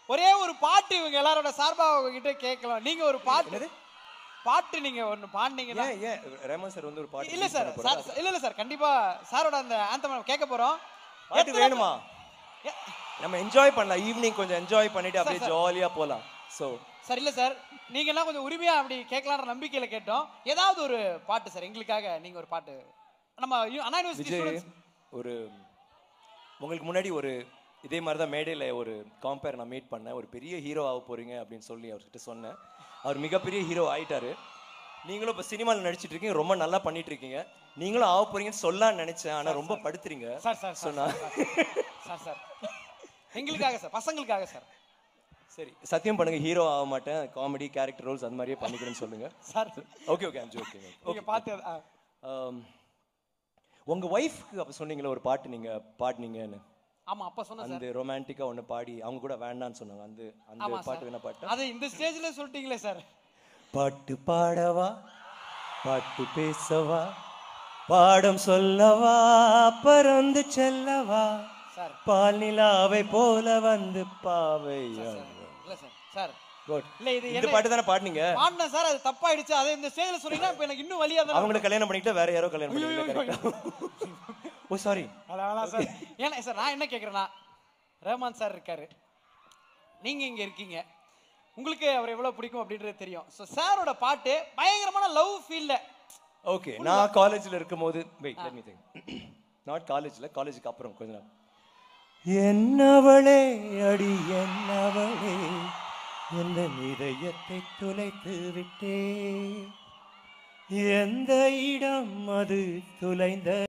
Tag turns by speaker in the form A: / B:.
A: ஒரே ஒரு பாட்டு இவங்க எல்லாரோட சார்பா உங்ககிட்ட கேட்கலாம் நீங்க ஒரு பாட்டு பாட்டு நீங்க ஒன்னு பாடுனீங்கன்னா
B: ஏன் ஏன் ரஹ்மான் சார் வந்து ஒரு பாட்டு
A: இல்ல
B: release
A: சார்
B: பண்ண
A: சார்
B: போறாரு.
A: இல்ல இல்ல சார் கண்டிப்பா சாரோட அந்த ஆந்தம் கேட்க போறோம்
B: பாட்டு
A: எத்தனை-
B: வேணுமா
A: எ-
B: நம்ம என்ஜாய் பண்ணலாம் ஈவினிங் கொஞ்சம் என்ஜாய் பண்ணிட்டு அப்படியே
A: சார்.
B: ஜாலியா போலாம் சோ
A: சார் இல்ல சார் நீங்க எல்லாம் கொஞ்சம் உரிமையா அப்படி கேட்கலான்ற நம்பிக்கையில கேட்டோம் ஏதாவது ஒரு பாட்டு சார் எங்களுக்காக நீங்க ஒரு பாட்டு நம்ம யு- அண்ணா யூனிவர்சிட்டி
B: விஜய்
A: ஸ்டூடெண்ட்ஸ்
B: ஒரு உங்களுக்கு முன்னாடி ஒரு இதே மாதிரி தான் மேடையில் ஒரு காம்பேர் நான் மீட் பண்ணேன் ஒரு பெரிய ஹீரோ ஆக போறீங்க அப்படின்னு சொல்லி அவர்கிட்ட சொன்னேன் அவர் மிகப்பெரிய ஹீரோ ஆயிட்டாரு நீங்களும் இப்போ சினிமாவில் நடிச்சிட்டு இருக்கீங்க ரொம்ப நல்லா பண்ணிட்டு இருக்கீங்க நீங்களும் ஆக போறீங்கன்னு சொல்லலாம்னு நினைச்சேன் ஆனா ரொம்ப படுத்துறீங்க
A: சார் சார் சார்
B: சொன்னா
A: சார் சார் எங்களுக்காக சார் பசங்களுக்காக சார்
B: சரி சத்தியம் பண்ணுங்க ஹீரோ ஆக மாட்டேன் காமெடி கேரக்டர் ரோல்ஸ் அந்த மாதிரியே பண்ணிக்கிறேன்னு சொல்லுங்க
A: சார்
B: ஓகே ஓகே அஞ்சு ஓகே
A: நீங்க பார்த்து ஆ.
B: உங்க ஒய்ஃப்க்கு அப்ப சொன்னீங்களே ஒரு பாட்டு நீங்க பாடுனீங்கன்னு
A: ஆமா அப்ப சொன்ன சார்
B: அந்த ரொமான்டிக்கா ஒன்னு பாடி அவங்க கூட வேண்டாம்னு சொன்னாங்க அந்த அந்த
A: ஆமா
B: பாட்டு
A: சார்
B: என்ன பாட்டு
A: அது இந்த ஸ்டேஜ்ல சொல்லிட்டீங்களே சார்
B: பாட்டு பாடவா பாட்டு பேசவா பாடம் சொல்லவா பறந்து செல்லவா
A: சார்
B: பால் நிலாவை போல வந்து பாவை
A: இல்ல சார் சார்
B: குட்
A: இல்ல இது
B: இந்த
A: என்ன
B: பாட்டு தானே பாடுனீங்க
A: பாடினேன் சார் அது தப்பாயிடுச்சு அதை இந்த ஸ்டேஜ்ல சொன்னீங்கன்னா இப்ப எனக்கு இன்னும் வலியா தான்
B: அவங்கள கல்யாணம் பண்ணிட்டு வேற யாரோ கல்யாணம் பண்ணிட்டு ஓ சாரி
A: அட வேணாம் சார் ஏன்னா சார் நான் என்ன கேட்குறேன்னா ரஹ்மான் சார் இருக்காரு நீங்க இங்க இருக்கீங்க உங்களுக்கு அவர் எவ்வளவு பிடிக்கும் அப்படின்றது தெரியும் ஸோ சாரோட பாட்டு பயங்கரமான லவ் ஃபீல்ல
B: ஓகே நான் காலேஜ்ல இருக்கும்போது wait let me think not காலேஜ்ல காலேஜுக்கு அப்புறம் கொஞ்ச நாள் என்னவளே அடி என்னவளே எந்த இதயத்தை துளைத்து விட்டே எந்த இடம் அது துளைந்த